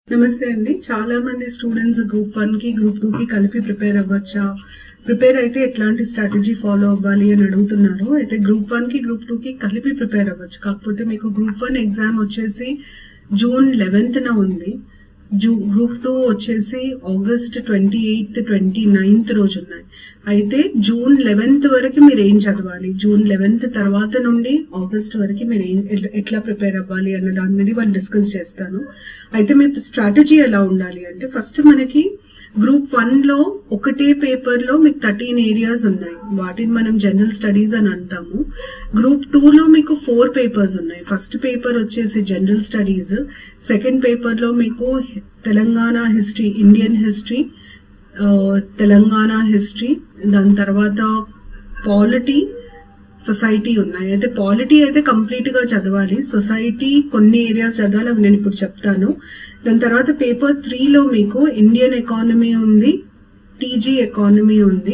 నమస్తే అండి చాలా మంది స్టూడెంట్స్ గ్రూప్ వన్ కి గ్రూప్ టూ కి కలిపి ప్రిపేర్ అవ్వచ్చా ప్రిపేర్ అయితే ఎట్లాంటి స్ట్రాటజీ ఫాలో అవ్వాలి అని అడుగుతున్నారు అయితే గ్రూప్ వన్ కి గ్రూప్ టూ కి కలిపి ప్రిపేర్ అవ్వచ్చు కాకపోతే మీకు గ్రూప్ వన్ ఎగ్జామ్ వచ్చేసి జూన్ లెవెన్త్ న ఉంది జూ గ్రూప్ టూ వచ్చేసి August twenty eighth twenty ninth రోజు ఉన్నాయి అయితే జూన్ లెవెన్త్ వరకు మీరు ఏం చదవాలి జూన్ లెవెన్త్ తర్వాత నుండి ఆగస్ట్ వరకు మీరు ఏం ఎట్ల- ఎట్లా ప్రిపేర్ అవ్వాలి అన్న దాని మీద వాళ్ళు డిస్కస్ చేస్తాను అయితే మీ స్ట్రాటజీ ఎలా ఉండాలి అంటే ఫస్ట్ మనకి గ్రూప్ వన్ లో ఒకటే పేపర్ లో మీకు థర్టీన్ ఏరియాస్ ఉన్నాయి వాటిని మనం జనరల్ స్టడీస్ అని అంటాము గ్రూప్ టూ లో మీకు ఫోర్ పేపర్స్ ఉన్నాయి ఫస్ట్ పేపర్ వచ్చేసి జనరల్ స్టడీస్ సెకండ్ పేపర్ లో మీకు Telangana history Indian history Telangana history దాని తర్వాత పాలిటీ సొసైటీ ఉన్నాయి అయితే పాలిటీ అయితే కంప్లీట్ గా చదవాలి సొసైటీ కొన్ని ఏరియాస్ చదవాలి అవి నేను ఇప్పుడు చెప్తాను దాని తర్వాత పేపర్ త్రీలో మీకు ఇండియన్ ఎకానమీ ఉంది టీజీ ఎకానమీ ఉంది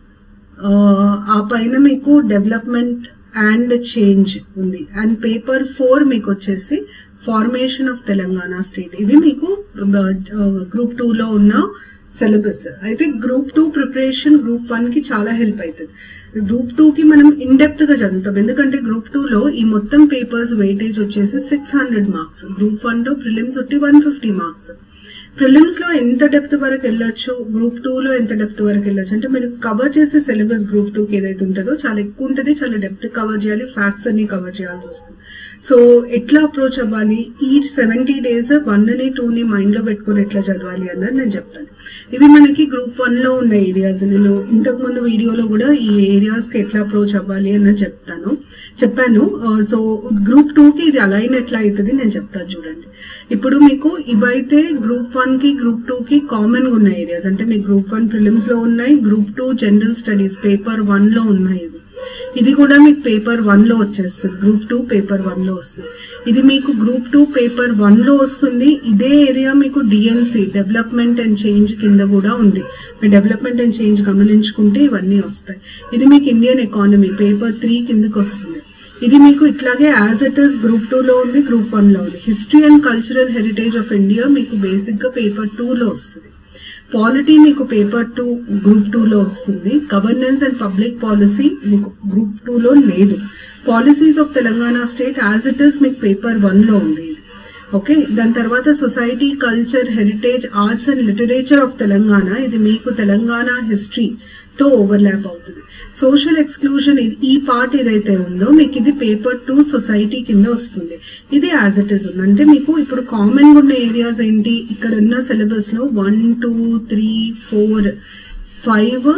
ఆ, ఆ పైన మీకు డెవలప్మెంట్ అండ్ చేంజ్ ఉంది అండ్ పేపర్ ఫోర్ మీకు వచ్చేసి ఫార్మేషన్ ఆఫ్ తెలంగాణ స్టేట్ ఇవి మీకు గ్రూప్ టూ లో ఉన్న సిలబస్ అయితే group two preparation group one కి చాలా హెల్ప్ అవుతుంది గ్రూప్ టూ కి మనం ఇన్ డెప్త్ గా చదువుతాం ఎందుకంటే గ్రూప్ టూ లో ఈ మొత్తం పేపర్స్ వెయిటేజ్ వచ్చేసి six hundred marks group one లో ప్రిలిమ్స్ వచ్చి వన్ ఫిఫ్టీ మార్క్స్ ప్రిలిమ్స్ లో ఎంత డెప్త్ వరకు వెళ్ళొచ్చు గ్రూప్ టూ లో ఎంత డెప్త్ వరకు వెళ్ళొచ్చు అంటే మీరు కవర్ చేసే సిలబస్ గ్రూప్ టూ కి ఏదైతే ఉంటుందో చాలా ఎక్కువ ఉంటుంది చాలా డెప్త్ కవర్ చేయాలి ఫ్యాక్ట్స్ అన్ని కవర్ చేయాల్సి వస్తుంది సో ఎట్లా అప్రోచ్ అవ్వాలి ఈ సెవెంటీ డేస్ వన్ ని టూ ని మైండ్ లో పెట్టుకొని ఎట్లా చదవాలి అన్నది నేను చెప్తాను ఇవి మనకి గ్రూప్ వన్ లో ఉన్న ఏరియాస్ నేను ఇంతకు ముందు వీడియోలో కూడా ఈ ఏరియాస్ కి ఎట్లా అప్రోచ్ అవ్వాలి అన్నది చెప్తాను చెప్పాను సో గ్రూప్ టూ కి ఇది అలైన్ ఎట్లా అవుతుంది నేను చెప్తాను చూడండి ఇప్పుడు మీకు ఇవైతే గ్రూప్ వన్ కి గ్రూప్ టూ కి కామన్ గా ఉన్న ఏరియాస్ అంటే మీకు గ్రూప్ వన్ ప్రిలిమ్స్ లో ఉన్నాయి group two general studies paper one లో ఉన్నాయి ఇవి ఇది కూడా మీకు పేపర్ వన్ లో వచ్చేస్తుంది గ్రూప్ టూ పేపర్ వన్ లో వస్తుంది ఇది మీకు గ్రూప్ టూ పేపర్ వన్ లో వస్తుంది ఇదే ఏరియా మీకు డిఎన్సి డెవలప్మెంట్ అండ్ చేంజ్ కింద కూడా ఉంది మీ డెవలప్మెంట్ అండ్ చేంజ్ గమనించుకుంటే ఇవన్నీ వస్తాయి ఇది మీకు ఇండియన్ ఎకానమీ పేపర్ త్రీ కిందకి వస్తుంది ఇది మీకు ఇట్లాగే as it is group two లో ఉంది గ్రూప్ వన్ లో ఉంది history and cultural heritage of India మీకు బేసిక్ గా పేపర్ టూ లో వస్తుంది పాలిటీ మీకు పేపర్ టూ గ్రూప్ టూ లో వస్తుంది గవర్నెన్స్ అండ్ పబ్లిక్ పాలసీ మీకు గ్రూప్ టూ లో లేదు policies of Telangana state as it is మీకు పేపర్ వన్ లో ఉంది ఇది. ఓకే దాని తర్వాత society culture heritage arts and literature of Telangana ఇది మీకు తెలంగాణ హిస్టరీ తో ఓవర్లాప్ అవుతుంది సోషల్ ఎక్స్క్లూజన్ ఈ పార్ట్ ఏదైతే ఉందో మీకు ఇది పేపర్ టూ సొసైటీ కింద వస్తుంది ఇది యాజ్ ఇట్ ఇస్ ఉంది అంటే మీకు ఇప్పుడు కామన్ గా ఉన్న ఏరియాస్ ఏంటి ఇక్కడ ఉన్న సిలబస్ లో one two three four five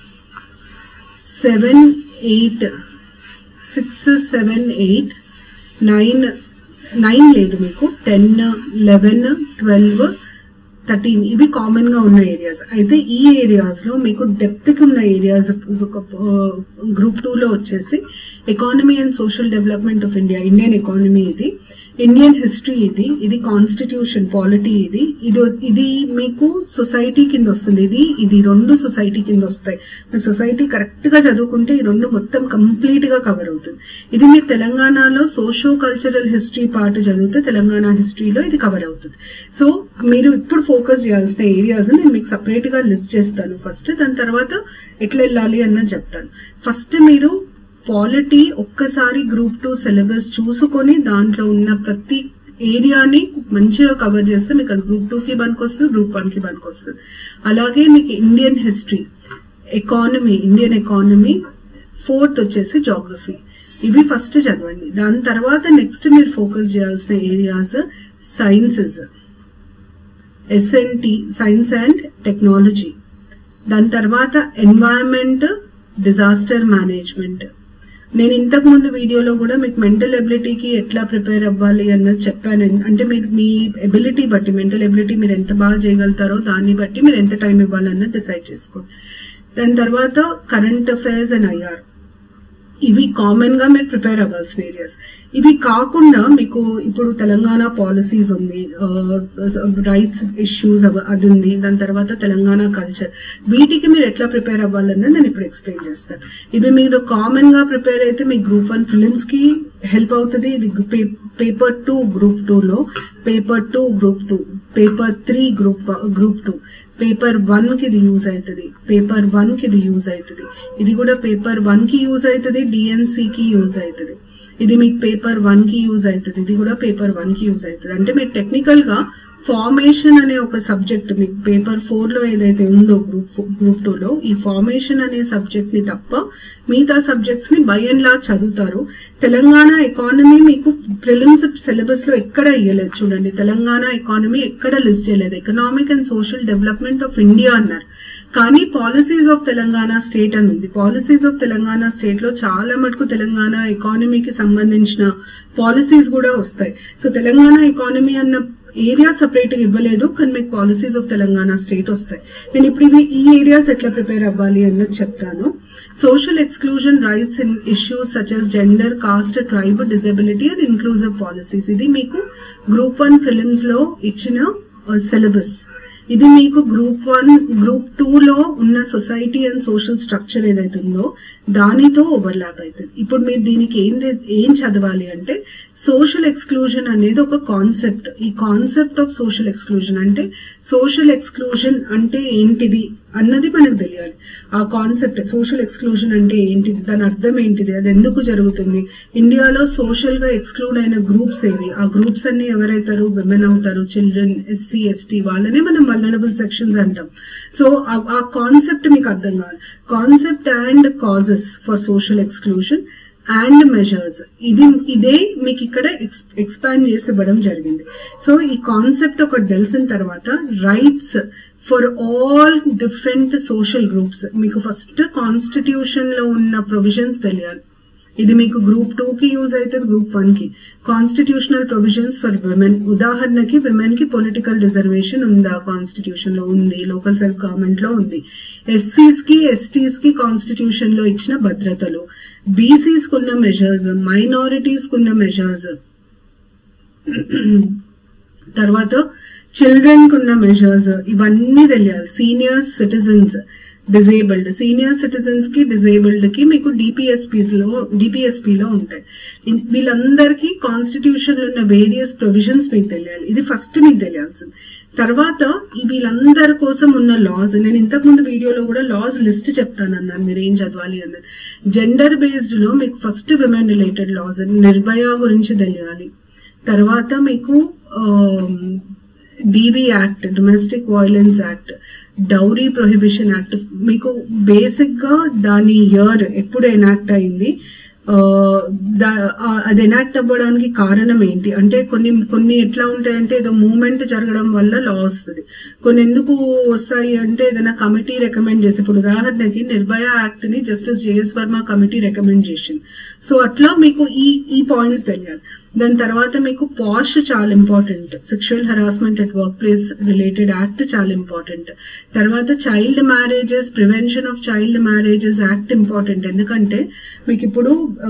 seven eight six seven eight nine nine లేదు మీకు టెన్ లెవెన్ ట్వెల్వ్ థర్టీన్ ఇవి కామన్ గా ఉన్న ఏరియాస్ అయితే ఈ ఏరియాస్ లో మీకు డెప్త్ కి ఉన్న ఏరియాస్ గ్రూప్ టూ లో వచ్చేసి economy and social development of India Indian economy ఇది ఇండియన్ హిస్టరీ ఇది ఇది కాన్స్టిట్యూషన్ పాలిటీ ఇది ఇది ఇది మీకు సొసైటీ కింద వస్తుంది ఇది ఇది రెండు సొసైటీ కింద వస్తాయి మీరు సొసైటీ కరెక్ట్ గా చదువుకుంటే ఈ రెండు మొత్తం కంప్లీట్ గా కవర్ అవుతుంది ఇది మీరు తెలంగాణలో సోషో కల్చరల్ హిస్టరీ పార్ట్ చదివితే తెలంగాణ హిస్టరీలో ఇది కవర్ అవుతుంది సో మీరు ఇప్పుడు ఫోకస్ చేయాల్సిన ఏరియాస్ నేను మీకు సపరేట్ గా లిస్ట్ చేస్తాను ఫస్ట్ దాని తర్వాత ఎట్లా వెళ్ళాలి అన్నది చెప్తాను ఫస్ట్ మీరు పాలిటీ ఒక్కసారి గ్రూప్ టూ సిలబస్ చూసుకొని దాంట్లో ఉన్న ప్రతి ఏరియాని మంచిగా కవర్ చేస్తే మీకు అది గ్రూప్ టూ కి వస్తుంది గ్రూప్ వన్ కి వస్తుంది అలాగే మీకు Indian history economy Indian economy fourth వచ్చేసి జాగ్రఫీ ఇవి ఫస్ట్ చదవండి దాని తర్వాత నెక్స్ట్ మీరు ఫోకస్ చేయాల్సిన areas sciences S N T science and technology దాని తర్వాత ఎన్వైరన్మెంట్ డిజాస్టర్ మేనేజ్మెంట్ నేను ఇంతకు ముందు వీడియోలో కూడా మీకు మెంటల్ ఎబిలిటీకి ఎట్లా ప్రిపేర్ అవ్వాలి అన్నది చెప్పాను అంటే మీరు మీ ఎబిలిటీ బట్టి మెంటల్ ఎబిలిటీ మీరు ఎంత బాగా చేయగలుగుతారో దాన్ని బట్టి మీరు ఎంత టైం ఇవ్వాలన్నది డిసైడ్ చేసుకోండి దాని తర్వాత కరెంట్ అఫైర్స్ అండ్ ఐఆర్ ఇవి కామన్ గా మీరు ప్రిపేర్ అవ్వాల్సిన ఏరియాస్ ఇవి కాకుండా మీకు ఇప్పుడు తెలంగాణ పాలసీస్ ఉంది రైట్స్ ఇష్యూస్ అది ఉంది దాని తర్వాత తెలంగాణ కల్చర్ వీటికి మీరు ఎట్లా ప్రిపేర్ అవ్వాలన్నది నేను ఇప్పుడు ఎక్స్ప్లెయిన్ చేస్తాను ఇవి మీరు కామన్ గా ప్రిపేర్ అయితే మీ గ్రూప్ వన్ ఫిలిమ్స్ కి హెల్ప్ అవుతుంది ఇది పేపర్ టూ గ్రూప్ టూ లో paper two group two paper three group group two paper one కి ఇది యూజ్ అవుతుంది పేపర్ వన్ కి ఇది యూజ్ అవుతుంది ఇది కూడా పేపర్ వన్ కి యూజ్ అవుతుంది డిఎన్సి కి యూజ్ అవుతుంది ఇది మీకు పేపర్ వన్ కి యూజ్ అవుతుంది ఇది కూడా పేపర్ వన్ కి యూజ్ అవుతుంది అంటే మీరు టెక్నికల్ గా ఫార్మేషన్ అనే ఒక సబ్జెక్ట్ మీకు పేపర్ ఫోర్ లో ఏదైతే ఉందో గ్రూప్ గ్రూప్ టూ లో ఈ ఫార్మేషన్ అనే సబ్జెక్ట్ ని తప్ప మిగతా సబ్జెక్ట్స్ ని బై అండ్ లా చదువుతారు తెలంగాణ ఎకానమీ మీకు ప్రిలిమ్స్ సిలబస్ లో ఎక్కడ ఇయ్యలేదు చూడండి తెలంగాణ ఎకానమీ ఎక్కడ లిస్ట్ చేయలేదు economic and social development of India అన్నారు కానీ పాలసీస్ ఆఫ్ తెలంగాణ స్టేట్ అని ఉంది పాలసీస్ ఆఫ్ తెలంగాణ స్టేట్ లో చాలా మటుకు తెలంగాణ ఎకానమీకి సంబంధించిన పాలసీస్ కూడా వస్తాయి సో తెలంగాణ ఎకానమీ అన్న ఏరియా సపరేట్ ఇవ్వలేదు కానీ మీకు పాలసీస్ ఆఫ్ తెలంగాణ స్టేట్ వస్తాయి నేను ఇప్పుడు ఇవి ఈ ఏరియాస్ ఎట్లా ప్రిపేర్ అవ్వాలి అన్నది చెప్తాను social exclusion rights in issues such as gender caste tribe disability and inclusive policies ఇది మీకు గ్రూప్ వన్ ప్రిలిమ్స్ లో ఇచ్చిన సిలబస్ ఇది మీకు గ్రూప్ వన్ గ్రూప్ టూ లో ఉన్న సొసైటీ అండ్ సోషల్ స్ట్రక్చర్ ఏదైతే ఉందో దానితో ఓవర్లాప్ అవుతుంది ఇప్పుడు మీరు దీనికి ఏం ఏం చదవాలి అంటే సోషల్ ఎక్స్క్లూజన్ అనేది ఒక కాన్సెప్ట్ ఈ కాన్సెప్ట్ ఆఫ్ సోషల్ ఎక్స్క్లూజన్ అంటే సోషల్ ఎక్స్క్లూజన్ అంటే ఏంటిది అన్నది మనకు తెలియాలి ఆ కాన్సెప్ట్ సోషల్ ఎక్స్క్లూజన్ అంటే ఏంటిది దాని అర్థం ఏంటిది అది ఎందుకు జరుగుతుంది ఇండియాలో సోషల్ గా ఎక్స్క్లూడ్ అయిన గ్రూప్స్ ఏవి ఆ గ్రూప్స్ అన్ని ఎవరైతారు విమెన్ అవుతారు చిల్డ్రన్ ఎస్సీ ఎస్టీ వాళ్ళనే మనం వల్నరబుల్ సెక్షన్స్ అంటాం సో ఆ కాన్సెప్ట్ మీకు అర్థం కావాలి concept and causes for social exclusion and measures ఇది ఇదే మీకు ఇక్కడ ఎక్స్పాండ్ చేసి ఇవ్వడం జరిగింది సో ఈ కాన్సెప్ట్ ఒకటి తెలిసిన తర్వాత rights for all different social groups మీకు ఫస్ట్ కాన్స్టిట్యూషన్ లో ఉన్న ప్రొవిజన్స్ తెలియాలి ఇది మీకు గ్రూప్ టూ కి యూజ్ అవుతుంది గ్రూప్ వన్ కి కాన్స్టిట్యూషనల్ ప్రొవిజన్స్ ఫర్ విమెన్ ఉదాహరణకి విమెన్ కి పొలిటికల్ రిజర్వేషన్ ఉందా కాన్స్టిట్యూషన్ లో ఉంది లోకల్ సెల్ఫ్ గవర్నమెంట్ లో ఉంది ఎస్సీస్ కి ఎస్టీస్ కి కాన్స్టిట్యూషన్ లో ఇచ్చిన భద్రతలు బీసీస్ కున్న మెజర్స్ మైనారిటీస్ కున్న మెజర్స్ తర్వాత చిల్డ్రన్ కున్న మెజర్స్ ఇవన్నీ తెలియాలి senior citizens disabled senior citizens కి డిజేబుల్డ్ కి మీకు డిపిఎస్పీస్ లో డిపిఎస్పీ లో ఉంటాయి ఇన్- వీళ్ళందరికీ కాన్స్టిట్యూషన్ లో ఉన్న వేరియస్ ప్రొవిజన్స్ మీకు తెలియాలి ఇది ఫస్ట్ మీకు తెలియాల్సింది తర్వాత ఈ వీళ్ళందరి కోసం ఉన్న లాస్ నేను ఇంతకు ముందు వీడియోలో కూడా లాస్ లిస్ట్ చెప్తాను అన్నాను మీరు ఏం చదవాలి అన్నది జెండర్ బేస్డ్ లో మీకు first women related laws Nirbhaya గురించి తెలియాలి తర్వాత మీకు DV act domestic violence act dowry prohibition act మీకు బేసిక్ గా దాని ఇయర్ ఎప్పుడు ఎనాక్ట్ అయింది ఆ, దా- ఆ, అది ఎనాక్ట్ అవ్వడానికి కారణం ఏంటి అంటే కొన్ని కొన్ని ఎట్లా ఉంటాయంటే ఏదో మూమెంట్ జరగడం వల్ల లా వస్తుంది కొన్ని ఎందుకు వస్తాయి అంటే ఏదైనా కమిటీ రికమెండ్ చేసి ఇప్పుడు ఉదాహరణకి నిర్భయ యాక్ట్ ని justice JS Verma committee recommend చేసింది సో అట్లా మీకు ఈ ఈ పాయింట్స్ తెలియాలి దాని తర్వాత మీకు పాష్ చాలా important sexual harassment at work place related act చాలా ఇంపార్టెంట్ తర్వాత child marriages prevention of child marriages act important ఎందుకంటే మీకు ఇప్పుడు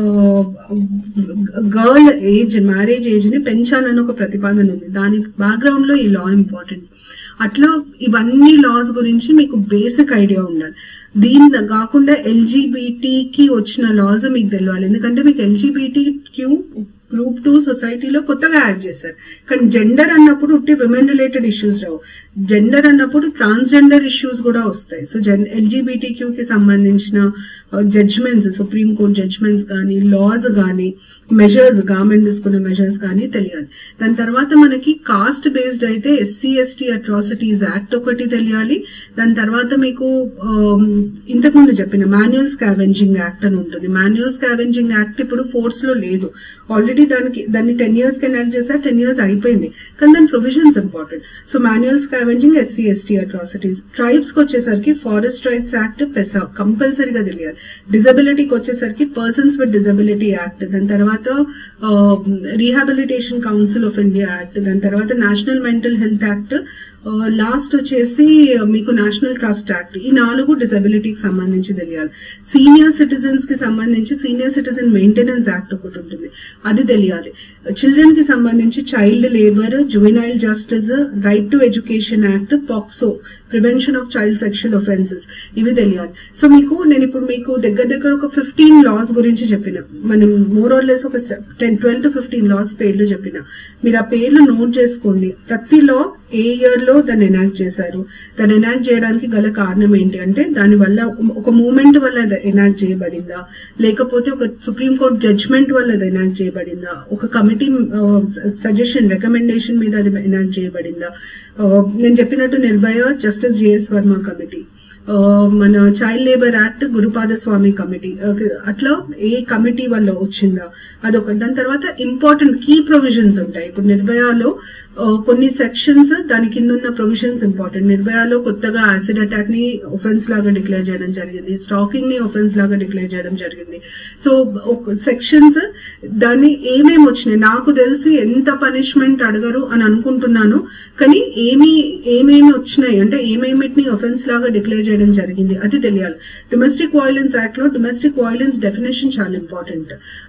గర్ల్ ఏజ్ మ్యారేజ్ ఏజ్ ని పెంచాలని ఒక ప్రతిపాదన ఉంది దాని బ్యాక్గ్రౌండ్ లో ఈ లా ఇంపార్టెంట్ అట్లా ఇవన్నీ లాస్ గురించి మీకు బేసిక్ ఐడియా ఉండాలి దీని కాకుండా ఎల్జీబీటీకి వచ్చిన లాస్ మీకు తెలియాలి ఎందుకంటే మీకు ఎల్జీబీటీ క్యూ గ్రూప్ టూ సొసైటీలో కొత్తగా యాడ్ చేశారు కానీ జెండర్ అన్నప్పుడు ఉట్టి విమెన్ రిలేటెడ్ ఇష్యూస్ రావు జెండర్ అన్నప్పుడు ట్రాన్స్జెండర్ ఇష్యూస్ కూడా వస్తాయి సో జెన్ ఎల్జీబీటీ కి సంబంధించిన జడ్జ్మెంట్స్ సుప్రీం కోర్ట్ జడ్జ్మెంట్స్ కానీ లాస్ కానీ మెజర్స్ గవర్నమెంట్ తీసుకున్న మెజర్స్ కానీ తెలియాలి దాని తర్వాత మనకి కాస్ట్ బేస్డ్ అయితే ఎస్సీ ఎస్టీ అట్రాసిటీస్ యాక్ట్ ఒకటి తెలియాలి దాని తర్వాత మీకు ఆమ్, ఇంతకుముందు చెప్పిన మాన్యువల్ స్కావెంజింగ్ యాక్ట్ అని ఉంటుంది మాన్యువల్ స్కావెంజింగ్ యాక్ట్ ఇప్పుడు ఫోర్స్ లో లేదు ఆల్రెడీ దానికి దాన్ని టెన్ ఇయర్స్ కి ఎనాక్ట్ చేశారు టెన్ ఇయర్స్ అయిపోయింది కానీ దాని provisions important so manual scavenging SC ST atrocities tribes కి వచ్చేసరికి ఫారెస్ట్ రైట్స్ యాక్ట్ పెసా కంపల్సరీగా తెలియాలి డిజబిలిటీకి వచ్చేసరికి పర్సన్స్ విత్ డిజబిలిటీ యాక్ట్ దాని తర్వాత rehabilitation council of India act దాని తర్వాత national mental health act last వచ్చేసి మీకు నేషనల్ ట్రస్ట్ యాక్ట్ ఈ నాలుగు డిసబిలిటీకి సంబంధించి తెలియాలి సీనియర్ సిటిజన్స్ కి సంబంధించి సీనియర్ సిటిజన్ మెయింటెనెన్స్ యాక్ట్ ఒకటి ఉంటుంది అది తెలియాలి చిల్డ్రన్ కి సంబంధించి child labour juvenile justice right to education act POCSO prevention of child sexual offences ఇవి తెలియాలి సో మీకు నేను ఇప్పుడు మీకు దగ్గర దగ్గర ఒక ఫిఫ్టీన్ లాస్ గురించి చెప్పిన మనం మోర్ ఆర్ లెస్ ఒక ten twelve to fifteen laws పేర్లు చెప్పిన మీరు ఆ పేర్లు నోట్ చేసుకోండి ప్రతి లా ఏ ఇయర్ లో దాన్ని ఎనాక్ట్ చేశారు దాన్ని ఎనాక్ట్ చేయడానికి గల కారణం ఏంటి అంటే దాని వల్ల ఒక మూమెంట్ వల్ల అది ఎనాక్ట్ చేయబడిందా లేకపోతే ఒక సుప్రీం కోర్ట్ జడ్జ్మెంట్ వల్ల అది ఎనాక్ట్ చేయబడిందా ఒక కమిటీ సజెషన్ రికమెండేషన్ మీద అది ఎనాక్ట్ చేయబడిందా ఆ, నేను చెప్పినట్టు Nirbhaya justice GS Verma committee ఆ, మన child labour act Gurupada Swamy committee okay, అట్లా ఏ కమిటీ వల్ల వచ్చిందా అదొకటి దాని తర్వాత ఇంపార్టెంట్ కీ ప్రొవిజన్స్ ఉంటాయి ఇప్పుడు నిర్భయాలో ఆ, కొన్ని సెక్షన్స్ దాని కింద ఉన్న ప్రొవిజన్స్ ఇంపార్టెంట్ నిర్భయాలో కొత్తగా యాసిడ్ అటాక్ ని ఒఫెన్స్ లాగా డిక్లేర్ చేయడం జరిగింది స్టాకింగ్ ని ఒఫెన్స్ లాగా డిక్లేర్ చేయడం జరిగింది సో సెక్షన్స్ దాన్ని ఏమేమి వచ్చినాయి నాకు తెలిసి ఎంత పనిష్మెంట్ అడగరు అని అనుకుంటున్నాను కానీ ఏమి ఏమేమి వచ్చినాయి అంటే ఏమేమిటిని ఒఫెన్స్ లాగా డిక్లేర్ చేయడం జరిగింది అది తెలియాలి డొమెస్టిక్ వైలెన్స్ యాక్ట్ లో డొమెస్టిక్ వైలెన్స్ డెఫినేషన్ చాలా ఇంపార్టెంట్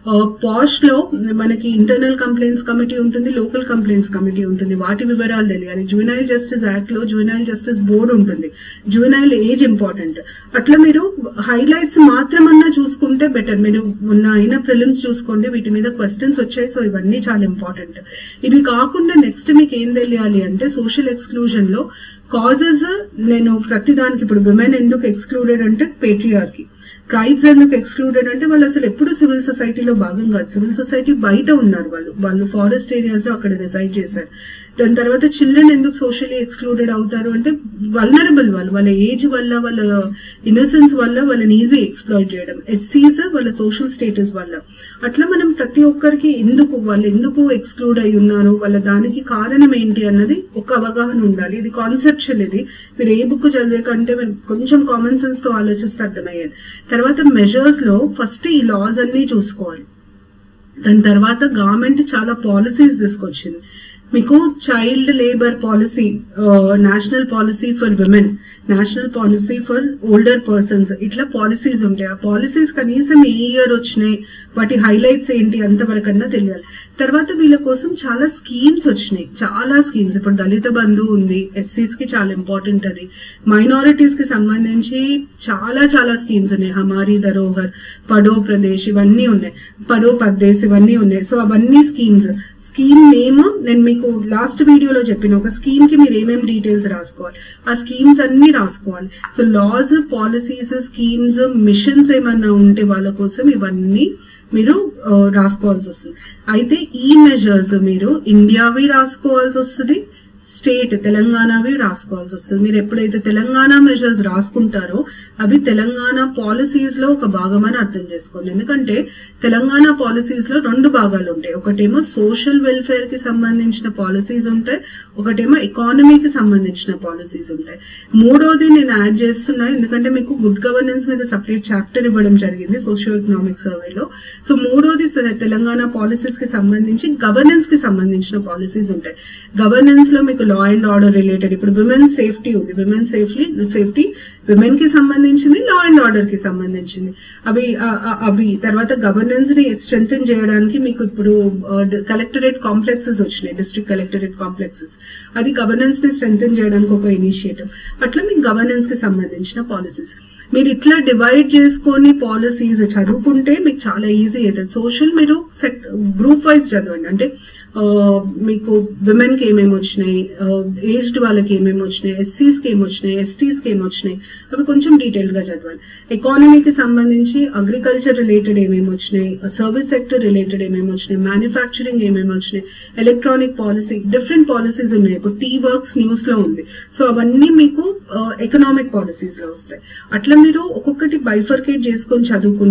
పాష్ లో మనకి ఇంటర్నల్ కంప్లైంట్స్ కమిటీ ఉంటుంది లోకల్ కంప్లైంట్స్ కమిటీ ఉంటుంది వాటి వివరాలు తెలియాలి జువెనైల్ జస్టిస్ యాక్ట్ లో జువెనైల్ జస్టిస్ బోర్డు ఉంటుంది జువెనైల్ ఏజ్ ఇంపార్టెంట్ అట్లా మీరు హైలైట్స్ మాత్రమన్నా చూసుకుంటే బెటర్ మీరు మొన్న అయిన ప్రిలిమ్స్ చూసుకోండి వీటి మీద క్వశ్చన్స్ వచ్చాయి సో ఇవన్నీ చాలా ఇంపార్టెంట్ ఇవి కాకుండా నెక్స్ట్ మీకు ఏం తెలియాలి అంటే సోషల్ ఎక్స్క్లూజన్ లో కాజెస్ నేను ప్రతిదానికి ఇప్పుడు విమెన్ ఎందుకు ఎక్స్క్లూడెడ్ అంటే పేట్రియార్కి ట్రైబ్స్ ఎందుకు ఎక్స్క్లూడెడ్ అంటే వాళ్ళు అసలు ఎప్పుడు సివిల్ సొసైటీలో భాగం కాదు సివిల్ సొసైటీ బయట ఉన్నారు వాళ్ళు వాళ్ళు ఫారెస్ట్ ఏరియాస్ లో అక్కడ రిసైడ్ చేశారు దాని తర్వాత చిల్డ్రన్ ఎందుకు సోషల్లీ ఎక్స్క్లూడెడ్ అవుతారు అంటే వల్నరబుల్ వాళ్ళు వాళ్ళ ఏజ్ వల్ల వాళ్ళ ఇన్నసెన్స్ వల్ల వాళ్ళని ఈజీ ఎక్స్ప్లోర్ చేయడం ఎస్సీస్ వాళ్ళ సోషల్ స్టేటస్ వల్ల అట్లా మనం ప్రతి ఒక్కరికి ఎందుకు వాళ్ళు ఎందుకు ఎక్స్క్లూడ్ అయి ఉన్నారు వాళ్ళ దానికి కారణం ఏంటి అన్నది ఒక అవగాహన ఉండాలి ఇది కాన్సెప్చువల్ ఇది మీరు ఏ బుక్ చదివే కంటే మీరు కొంచెం కామన్ సెన్స్ తో ఆలోచిస్తే అర్థమయ్యేది తర్వాత మెజర్స్ లో ఫస్ట్ ఈ లాస్ అన్ని చూసుకోవాలి దాని తర్వాత గవర్నమెంట్ చాలా పాలసీస్ తీసుకొచ్చింది మీకు child labour policy national policy for women national policy for older persons ఇట్లా పాలసీస్ ఉంటాయి ఆ పాలసీస్ కనీసం ఏ ఇయర్ వచ్చినాయి వాటి హైలైట్స్ ఏంటి అంతవరకన్నా తెలియాలి తర్వాత వీళ్ళ కోసం చాలా స్కీమ్స్ వచ్చినాయి చాలా స్కీమ్స్ ఇప్పుడు దళిత బంధు ఉంది ఎస్సీస్ కి చాలా ఇంపార్టెంట్ అది మైనారిటీస్ కి సంబంధించి చాలా చాలా స్కీమ్స్ ఉన్నాయి హమారీ ధరోహర్ పడో ప్రదేశ్ ఇవన్నీ ఉన్నాయి పడో పర్దేశ్ ఇవన్నీ ఉన్నాయి సో అవన్నీ స్కీమ్స్ స్కీమ్ నేమ్ నేను మీకు లాస్ట్ వీడియోలో చెప్పిన ఒక స్కీమ్ కి మీరు ఏమేమి డీటెయిల్స్ రాసుకోవాలి ఆ స్కీమ్స్ అన్ని రాసుకోవాలి so laws policies schemes missions ఏమన్నా ఉంటే వాళ్ళ కోసం ఇవన్నీ మీరు ఆ, రాసుకోవాల్సి వస్తుంది అయితే ఈ మెజర్స్ మీరు ఇండియావి రాసుకోవాల్సి వస్తుంది స్టేట్ తెలంగాణవి రాసుకోవాల్సి వస్తుంది మీరు ఎప్పుడైతే తెలంగాణ మెజర్స్ రాసుకుంటారో అవి తెలంగాణ పాలసీస్ లో ఒక భాగం అని అర్థం చేసుకోండి ఎందుకంటే తెలంగాణ పాలసీస్ లో రెండు భాగాలు ఉంటాయి ఒకటేమో సోషల్ వెల్ఫేర్ కి సంబంధించిన పాలసీస్ ఉంటాయి ఒకటేమో ఎకానమీకి సంబంధించిన పాలసీస్ ఉంటాయి మూడోది నేను యాడ్ చేస్తున్నా ఎందుకంటే మీకు గుడ్ గవర్నెన్స్ మీద సపరేట్ చాప్టర్ ఇవ్వడం జరిగింది సోషియో ఎకనామిక్ సర్వేలో సో మూడోది స- తెలంగాణ పాలసీస్ కి సంబంధించి గవర్నెన్స్ కి సంబంధించిన పాలసీస్ ఉంటాయి గవర్నెన్స్ లో మీకు లా అండ్ ఆర్డర్ రిలేటెడ్ ఇప్పుడు విమెన్ సేఫ్టీ ఉంది విమెన్ సేఫ్టీ సేఫ్టీ విమెన్ కి సంబంధించింది లా అండ్ ఆర్డర్ కి సంబంధించింది అవి ఆ- ఆ- అవి తర్వాత గవర్నెన్స్ ని స్ట్రెంగ్ చేయడానికి మీకు ఇప్పుడు కలెక్టరేట్ కాంప్లెక్సెస్ వచ్చినాయి డిస్ట్రిక్ట్ కలెక్టరేట్ కాంప్లెక్సెస్ అది గవర్నెన్స్ ని స్ట్రెంగ్ చేయడానికి ఒక ఇనిషియేటివ్ అట్లా మీకు గవర్నెన్స్ కి సంబంధించిన పాలసీస్ మీరు ఇట్లా డివైడ్ చేసుకొని పాలసీస్ చదువుకుంటే మీకు చాలా ఈజీ అవుతుంది సోషల్ మీరు సెట్ గ్రూప్ వైజ్ చదవండి అంటే ఆ, మీకు విమెన్ కి ఏమేమి వచ్చినాయి ఏజ్డ్ వాళ్ళకి ఏమేమి వచ్చినాయి ఎస్సీస్ కి ఏమి వచ్చినాయి ఎస్టీస్ కి ఏమి వచ్చినాయి అవి కొంచెం డీటెయిల్ గా చదవాలి ఎకానమీకి సంబంధించి అగ్రికల్చర్ రిలేటెడ్ ఏమేమి వచ్చినాయి సర్వీస్ సెక్టర్ రిలేటెడ్ ఏమేమి వచ్చినాయి మ్యానుఫ్యాక్చరింగ్ ఏమేమి వచ్చినాయి ఎలక్ట్రానిక్ పాలసీ డిఫరెంట్ పాలసీస్ ఉన్నాయి ఇప్పుడు టీ వర్క్స్ న్యూస్ లో ఉంది సో అవన్నీ మీకు ఎకనామిక్ పాలసీస్ లో వస్తాయి అట్లా మీరు ఒక్కొక్కటి బైఫర్కేట్ చేసుకొని చదువుకుంటే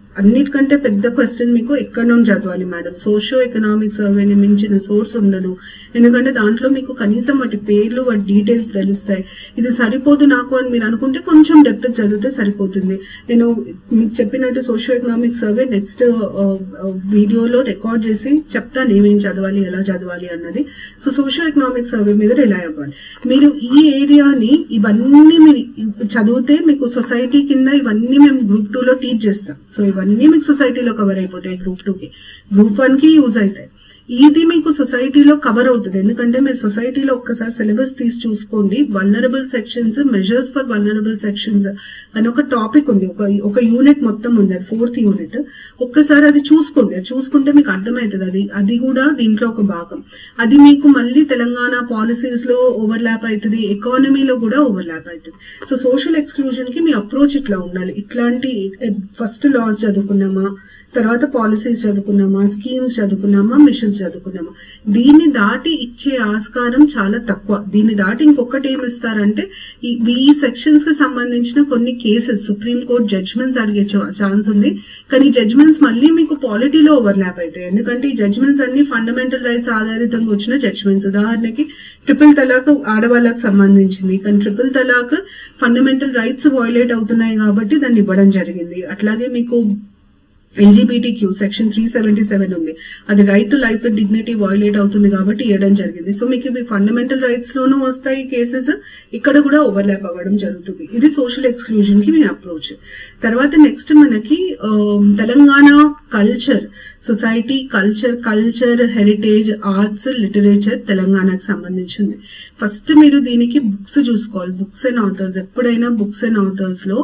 అన్నిటికంటే పెద్ద క్వశ్చన్ మీకు ఎక్కడ నుంచి చదవాలి మేడం సోషియో ఎకనామిక్ సర్వేని మించిన సోర్స్ ఉండదు ఎందుకంటే దాంట్లో మీకు కనీసం వాటి పేర్లు వాటి డీటెయిల్స్ తెలుస్తాయి ఇది సరిపోదు నాకు అని మీరు అనుకుంటే కొంచెం డెప్త్ చదివితే సరిపోతుంది నేను మీకు చెప్పినట్టు సోషియో ఎకనామిక్ సర్వే నెక్స్ట్ వీడియోలో రికార్డ్ చేసి చెప్తాను ఏమేం చదవాలి ఎలా చదవాలి అన్నది సో సోషియో ఎకనామిక్ సర్వే మీద రిలై అవ్వాలి మీరు ఈ ఏరియాని ఇవన్నీ మీరు చదివితే మీకు సొసైటీ కింద ఇవన్నీ మేము గ్రూప్ టూ లో టీచ్ చేస్తాం సో ఇవన్నీ మీకు సొసైటీలో కవర్ అయిపోతాయి గ్రూప్ టూ కి గ్రూప్ వన్ కి యూజ్ అవుతాయి ఇది మీకు సొసైటీలో కవర్ అవుతుంది ఎందుకంటే మీరు సొసైటీలో ఒక్కసారి సిలబస్ తీసి చూసుకోండి vulnerable sections measures for vulnerable sections అని ఒక టాపిక్ ఉంది ఒక ఒక యూనిట్ మొత్తం ఉంది అది ఫోర్త్ యూనిట్ ఒక్కసారి అది చూసుకోండి అది చూసుకుంటే మీకు అర్థమవుతుంది అది అది కూడా దీంట్లో ఒక భాగం అది మీకు మళ్ళీ తెలంగాణ పాలసీస్ లో ఓవర్లాప్ అవుతుంది ఎకానమీలో కూడా ఓవర్లాప్ అవుతుంది సో సోషల్ ఎక్స్క్లూజన్ కి మీ అప్రోచ్ ఇట్లా ఉండాలి ఇట్లాంటి ఫస్ట్ లాస్ చదువుకున్నామా తర్వాత పాలసీస్ చదువుకున్నామా స్కీమ్స్ చదువుకున్నామా మిషన్స్ చదువుకున్నామా దీన్ని దాటి ఇచ్చే ఆస్కారం చాలా తక్కువ దీన్ని దాటి ఇంకొకటి ఏమి ఇస్తారంటే ఈ ఈ సెక్షన్స్ కి సంబంధించిన కొన్ని కేసెస్ సుప్రీం కోర్ట్ జడ్జ్మెంట్స్ అడిగే ఛాన్స్ ఉంది కానీ ఈ జడ్జ్మెంట్స్ మళ్ళీ మీకు పాలిటీలో ఓవర్లాప్ అవుతాయి ఎందుకంటే ఈ జడ్జ్మెంట్స్ అన్ని ఫండమెంటల్ రైట్స్ ఆధారితంగా వచ్చిన జడ్జ్మెంట్స్ ఉదాహరణకి ట్రిపుల్ తలాక్ ఆడవాళ్ళకి సంబంధించింది కానీ ట్రిపుల్ తలాక్ ఫండమెంటల్ రైట్స్ వైలేట్ అవుతున్నాయి కాబట్టి దాన్ని ఇవ్వడం జరిగింది అట్లాగే మీకు LGBT Q section three seventy seven ఉంది అది right to life and dignity violate అవుతుంది కాబట్టి ఇవ్వడం జరిగింది సో మీకు ఇవి ఫండమెంటల్ రైట్స్ లోనూ వస్తాయి కేసెస్ ఇక్కడ కూడా ఓవర్లాప్ అవ్వడం జరుగుతుంది ఇది సోషల్ ఎక్స్క్లూజన్ కి మీ అప్రోచ్ తర్వాత నెక్స్ట్ మనకి ఆ, Telangana culture society culture culture heritage arts literature తెలంగాణకు సంబంధించింది ఫస్ట్ మీరు దీనికి బుక్స్ చూసుకోవాలి బుక్స్ అండ్ ఆథర్స్ ఎప్పుడైనా బుక్స్ అండ్ ఆథర్స్ లో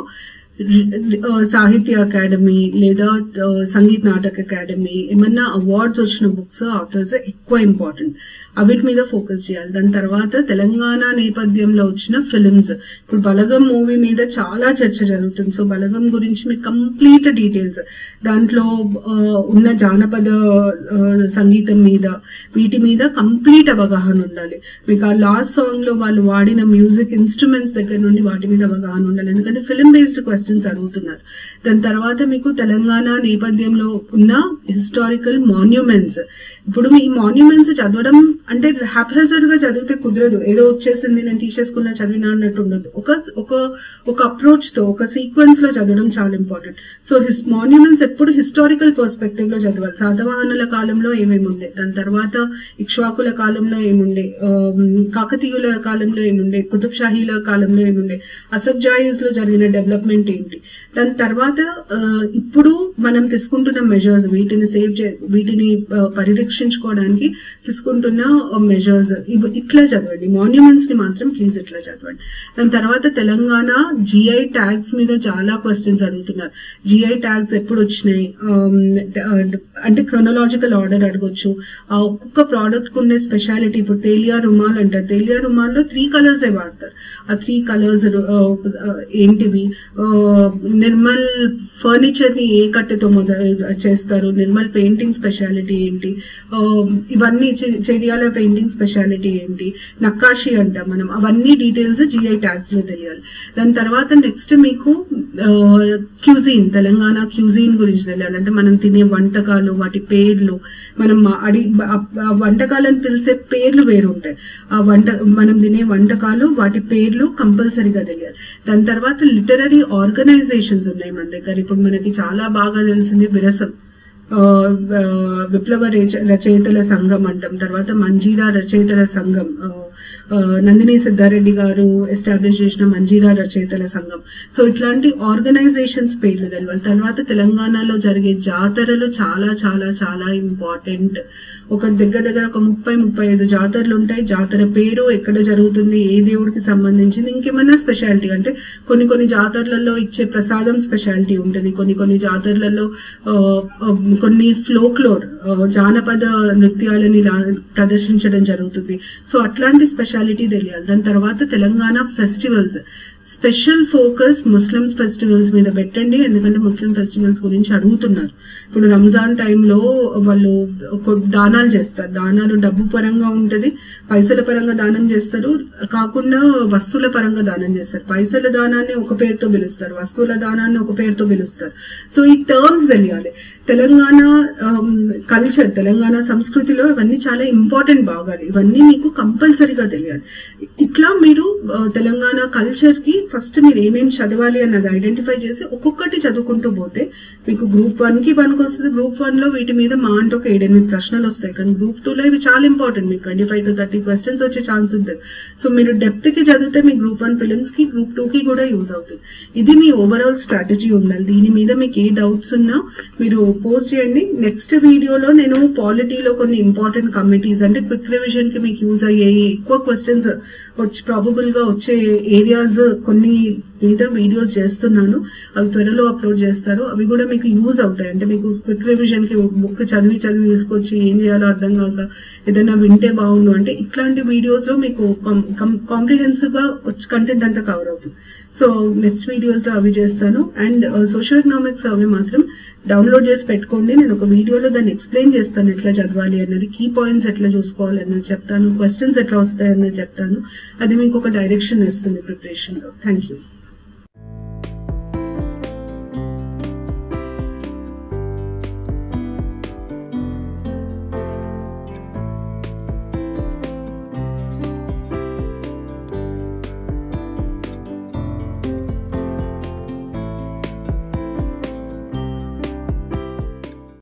ఆ, సాహిత్య అకాడమీ లేదా ఆ, సంగీత్ నాటక అకాడమీ ఏమన్నా అవార్డ్స్ వచ్చిన బుక్స్ ఆథర్స్ ఎక్కువ ఇంపార్టెంట్ అవిటి మీద ఫోకస్ చేయాలి దాని తర్వాత తెలంగాణ నేపథ్యంలో వచ్చిన ఫిలిమ్స్ ఇప్పుడు బలగం మూవీ మీద చాలా చర్చ జరుగుతుంది సో బలగం గురించి మీకు కంప్లీట్ డీటెయిల్స్ దాంట్లో ఆ, ఉన్న జానపద ఆ, సంగీతం మీద వీటి మీద కంప్లీట్ అవగాహన ఉండాలి మీకు ఆ లాస్ట్ సాంగ్ లో వాళ్ళు వాడిన మ్యూజిక్ ఇన్స్ట్రుమెంట్స్ దగ్గర నుండి వాటి మీద అవగాహన ఉండాలి ఎందుకంటే ఫిలిం బేస్డ్ క్వశ్చన్స్ అడుగుతున్నారు దాని తర్వాత మీకు తెలంగాణ నేపథ్యంలో ఉన్న హిస్టారికల్ మాన్యుమెంట్స్ ఇప్పుడు మీ మాన్యుమెంట్స్ చదవడం అంటే హ్యాపీహెజర్డ్ గా చదివితే కుదరదు ఏదో వచ్చేసింది నేను తీసేసుకున్నా చదివినా అన్నట్టు ఉండదు ఒక ఒక ఒక అప్రోచ్ తో ఒక సీక్వెన్స్ లో చదవడం చాలా ఇంపార్టెంట్ సో హిస్ మాన్యుమెంట్స్ ఎప్పుడు హిస్టారికల్ పర్స్పెక్టివ్ లో చదవాలి శాతవాహనుల కాలంలో ఏమేమి ఉండే దాని తర్వాత ఇక్ష్వాకుల కాలంలో ఏముండే ఆమ్, కాకతీయుల కాలంలో ఏముండే కుతుబ్ షాహీల కాలంలో ఏముండే అసబ్జాయిస్ లో జరిగిన డెవలప్మెంట్ ఏంటి దాని తర్వాత ఆ, ఇప్పుడు మనం తీసుకుంటున్న మెజర్స్ వీటిని సేవ్ చే వీటిని ఆ, పరిరక్షించుకోవడానికి తీసుకుంటున్న మెజర్స్ ఇట్లా చదవండి మాన్యుమెంట్స్ ని మాత్రం ప్లీజ్ ఇట్లా చదవండి దాని తర్వాత తెలంగాణ జిఐ ట్యాగ్స్ మీద చాలా క్వశ్చన్స్ అడుగుతున్నారు జిఐ ట్యాగ్స్ ఎప్పుడు వచ్చినాయి ఆమ్, అంటే క్రొనలాజికల్ ఆర్డర్ అడగొచ్చు ఆ ఒక్కొక్క ప్రోడక్ట్ కు ఉండే స్పెషాలిటీ ఇప్పుడు తేలియా రుమాల్ అంటారు తేలియా రుమాల్లో త్రీ కలర్స్ వాడతారు ఆ త్రీ కలర్స్ ఏంటివి ఆ, నిర్మల్ ఫర్నిచర్ ని ఏ కట్టెతో మొద చేస్తారు నిర్మల్ పెయింటింగ్ స్పెషాలిటీ ఏంటి ఆ, ఇవన్నీ చె- చెడియాల పెయింటింగ్ స్పెషాలిటీ ఏంటి నక్కాషి అంటాం మనం అవన్నీ డీటెయిల్స్ జిఐ ట్యాగ్స్ లో తెలియాలి దాని తర్వాత నెక్స్ట్ మీకు క్యూజిన్ తెలంగాణ క్యూజిన్ గురించి తెలియాలి అంటే మనం తినే వంటకాలు వాటి పేర్లు మనం మా- అడి ఆ- ఆ వంటకాలను పిలిచే పేర్లు వేరు ఉంటాయి ఆ వంట మనం తినే వంటకాలు వాటి పేర్లు కంపల్సరీగా తెలియాలి దాని తర్వాత లిటరరీ ఆర్గనైజేషన్స్ ఉన్నాయి మన దగ్గర ఇప్పుడు మనకి చాలా బాగా తెలిసింది విరసం ఆ, ఆ, విప్లవ రచ- రచయితల సంఘం అంటాం తర్వాత మంజీరా రచయితల సంఘం ఆ, ఆ, నందిని సిద్ధారెడ్డి గారు ఎస్టాబ్లిష్ చేసిన మంజీరా రచయితల సంఘం సో ఇట్లాంటి ఆర్గనైజేషన్స్ పేర్లు తెలవాలి తర్వాత తెలంగాణలో జరిగే జాతరలు చాలా చాలా చాలా ఇంపార్టెంట్ ఒక దగ్గర దగ్గర ఒక ముప్పై ముప్పై ఐదు జాతరలు ఉంటాయి జాతర పేరు ఎక్కడ జరుగుతుంది ఏ దేవుడికి సంబంధించింది ఇంకేమైనా స్పెషాలిటీ అంటే కొన్ని కొన్ని జాతరలలో ఇచ్చే ప్రసాదం స్పెషాలిటీ ఉంటుంది కొన్ని కొన్ని జాతరలలో ఆ, ఆ, కొన్ని ఫ్లోక్లోర్ జానపద నృత్యాలని రా- ప్రదర్శించడం జరుగుతుంది సో అట్లాంటి స్పెషాలిటీ తెలియాలి దాని తర్వాత Telangana festivals special focus Muslims festivals మీద పెట్టండి ఎందుకంటే ముస్లిం ఫెస్టివల్స్ గురించి అడుగుతున్నారు ఇప్పుడు రంజాన్ టైంలో వాళ్ళు ఒక దానాలు చేస్తారు దానాలు డబ్బు పరంగా ఉంటది పైసల పరంగా దానం చేస్తారు కాకుండా వస్తువుల పరంగా దానం చేస్తారు పైసల దానాన్ని ఒక పేరుతో పిలుస్తారు వస్తువుల దానాన్ని ఒక పేరుతో పిలుస్తారు సో ఈ టర్మ్స్ తెలియాలి తెలంగాణ కల్చర్ తెలంగాణ సంస్కృతిలో ఇవన్నీ చాలా ఇంపార్టెంట్ భాగాలు ఇవన్నీ మీకు కంపల్సరీగా తెలియాలి ఇట్లా మీరు ఆ, తెలంగాణ కల్చర్ కి ఫస్ట్ మీరు ఏమేమి చదవాలి అన్నది ఐడెంటిఫై చేసి ఒక్కొక్కటి చదువుకుంటూ పోతే మీకు గ్రూప్ వన్ కి పనికి వస్తుంది గ్రూప్ వన్ లో వీటి మీద మా అంటే ఒక ఏడెనిమిది ప్రశ్నలు వస్తాయి కానీ గ్రూప్ టూ లో ఇవి చాలా ఇంపార్టెంట్ మీకు twenty five to thirty questions వచ్చే ఛాన్స్ ఉంటుంది సో మీరు డెప్త్ కి చదివితే మీ గ్రూప్ వన్ ఫిలిమ్స్ కి గ్రూప్ టూ కి కూడా యూజ్ అవుతుంది ఇది మీ ఓవరాల్ స్ట్రాటజీ ఉండాలి దీని మీద మీకు ఏ డౌట్స్ ఉన్నా మీరు పోస్ట్ చేయండి నెక్స్ట్ వీడియోలో నేను పాలిటీలో కొన్ని ఇంపార్టెంట్ కమిటీస్ అంటే క్విక్ రివిజన్ కి మీకు యూజ్ అయ్యాయి ఎక్కువ క్వశ్చన్స్ వచ్చి ప్రాబబుల్ గా వచ్చే ఏరియాస్ కొన్ని మీద వీడియోస్ చేస్తున్నాను అవి త్వరలో అప్లోడ్ చేస్తారు అవి కూడా మీకు యూజ్ అవుతాయి అంటే మీకు క్విక్ రివిజన్ కి బుక్ చదివి చదివి తీసుకొచ్చి ఏం చేయాలో అర్థం కాక ఏదైనా వింటే బాగుండు అంటే ఇట్లాంటి వీడియోస్ లో మీకు కాంప్రిహెన్సివ్ గా కంటెంట్ అంతా కవర్ అవుతుంది సో నెక్స్ట్ వీడియోస్ లో అవి చేస్తాను అండ్ సోషల్ ఎకనామిక్స్ అవి మాత్రం డౌన్లోడ్ చేసి పెట్టుకోండి నేను ఒక వీడియోలో దాన్ని ఎక్స్ప్లెయిన్ చేస్తాను ఎట్లా చదవాలి అన్నది కీ పాయింట్స్ ఎట్లా చూసుకోవాలి అన్నది చెప్తాను క్వశ్చన్స్ ఎట్లా వస్తాయి అన్నది చెప్తాను అది మీకు ఒక డైరెక్షన్ ఇస్తుంది ప్రిపరేషన్ లో థ్యాంక్ యూ